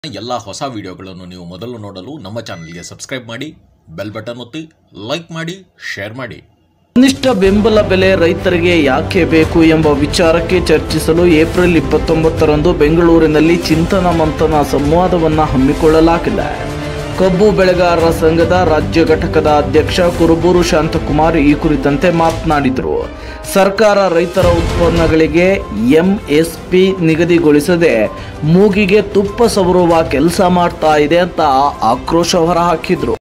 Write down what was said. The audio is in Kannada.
ಎಲ್ಲ ಹೊಸ ವಿಡಿಯೋಗಳನ್ನು ನೀವು ಮೊದಲು ನೋಡಲು ನಮ್ಮ ಚಾನಲ್ಗೆ ಸಬ್ಸ್ಕ್ರೈಬ್ ಮಾಡಿ ಬೆಲ್ ಬಟನ್ ಒತ್ತಿ ಲೈಕ್ ಮಾಡಿ ಶೇರ್ ಮಾಡಿ ಕನಿಷ್ಠ ಬೆಂಬಲ ಬೆಲೆ ರೈತರಿಗೆ ಯಾಕೆ ಬೇಕು ಎಂಬ ವಿಚಾರಕ್ಕೆ ಚರ್ಚಿಸಲು ಏಪ್ರಿಲ್ ಇಪ್ಪತ್ತೊಂಬತ್ತರಂದು ಬೆಂಗಳೂರಿನಲ್ಲಿ ಚಿಂತನ ಮಂಥನ ಸಂವಾದವನ್ನು ಹಮ್ಮಿಕೊಳ್ಳಲಾಗಿದೆ ಕಬ್ಬು ಬೆಳೆಗಾರರ ಸಂಘದ ರಾಜ್ಯ ಘಟಕದ ಅಧ್ಯಕ್ಷ ಕುರುಬೂರು ಶಾಂತಕುಮಾರ್ ಈ ಕುರಿತಂತೆ ಮಾತನಾಡಿದರು ಸರ್ಕಾರ ರೈತರ ಉತ್ಪನ್ನಗಳಿಗೆ ಎಂಎಸ್ಪಿ ನಿಗದಿಗೊಳಿಸದೆ ಮೂಗಿಗೆ ತುಪ್ಪ ಸವರುವ ಕೆಲಸ ಮಾಡ್ತಾ ಇದೆ ಅಂತ ಆಕ್ರೋಶ ಹೊರಹಾಕಿದ್ರು